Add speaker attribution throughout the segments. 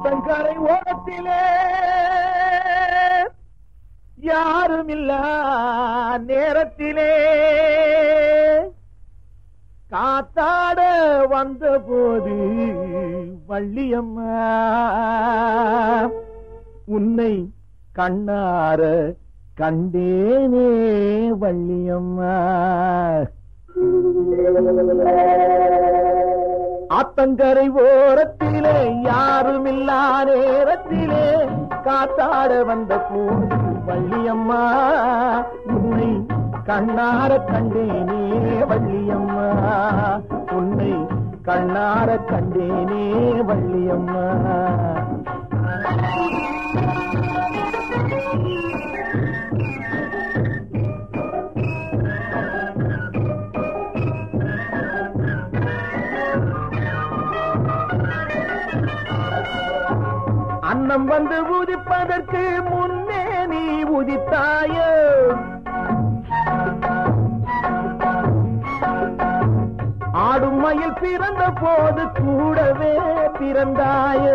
Speaker 1: ஆத்தங்கரை ஓரத்திலே யாருமில்ல நேரத்திலே காத்தாட வந்த போது வள்ளியம்மா உன்னை கண்ணார கண்டேனே வள்ளியம்மா ஆத்தங்கரை ஓரத்திலே யாருமில்லா நேரத்திலே காத்தாட வந்த போது வள்ளியம்மா உன்னை கண்ணார கண்டேனே வள்ளியம்மா உன்னை கண்ணார கண்டேனே வள்ளியம்மா அன்னம் வந்து உதிப்பதற்கு முன்னே நீ உதித்தாயோ ஆடும் மயில் பிறந்த போது கூடவே பிறந்தாயோ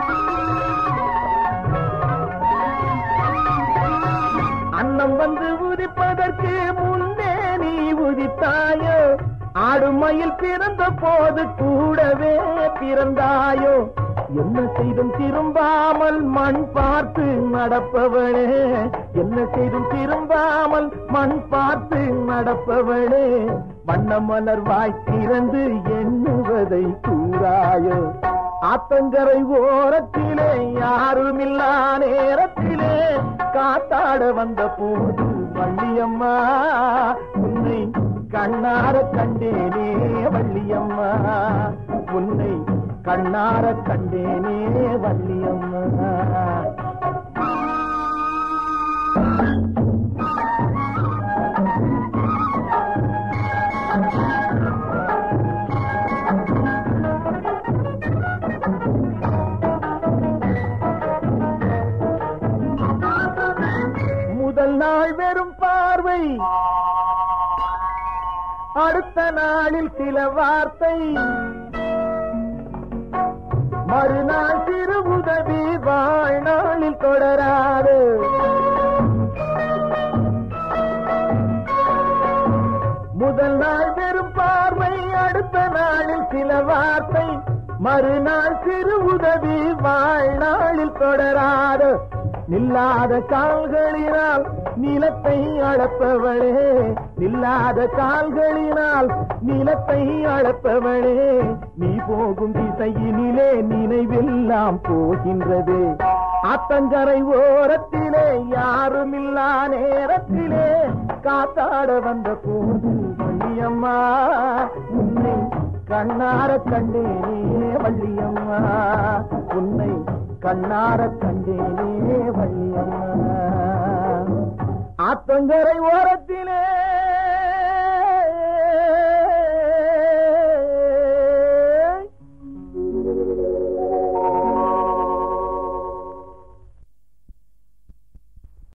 Speaker 1: அன்னம் வந்து உதிப்பதற்கு முன்னே நீ உதித்தாயோ ஆடும் மயில் பிறந்த போது கூடவே பிறந்தாயோ என்ன செய்தும் திரும்பாமல் மண் பார்த்து நடப்பவளே என்ன செய்தும் திரும்பாமல் மண் பார்த்து நடப்பவளே வண்ண மலர் வாய் திறந்து எண்ணுவதை கூறாயோ ஆத்தங்கரை ஓரத்திலே யாருமில்லா நேரத்திலே காத்தாட வந்த போது வள்ளியம்மா உன்னை கண்ணார கண்டேனே வள்ளியம்மா உன்னை கண்ணார கண்டேனே வள்ளியம்மா முதல் நாள் வெறும் பார்வை அடுத்த நாளில் சில வார்த்தை மறுநாள் சிறு உதவி வாழ்நாளில் தொடராது முதல் நாள் வெறும் பார்வை அடுத்த நாளில் சில வார்த்தை மறுநாள் சிறு உதவி வாழ்நாளில் தொடராது நில்லாத கால்களினால் நிலத்தை அளப்பவளே நில்லாத கால்களினால் நிலத்தை அளப்பவளே நீ போகும் திசையினிலே நினைவெல்லாம் போகின்றது ஆத்தங்கரை ஓரத்திலே யாருமில்லா நேரத்திலே காத்தாட வந்த போது வள்ளியம்மா உன்னை கண்ணார கண்டேனே வள்ளியம்மா உன்னை கண்ணார கண்டேனே வள்ளியம்மா ஆத்தங்கரை ஓரத்திலே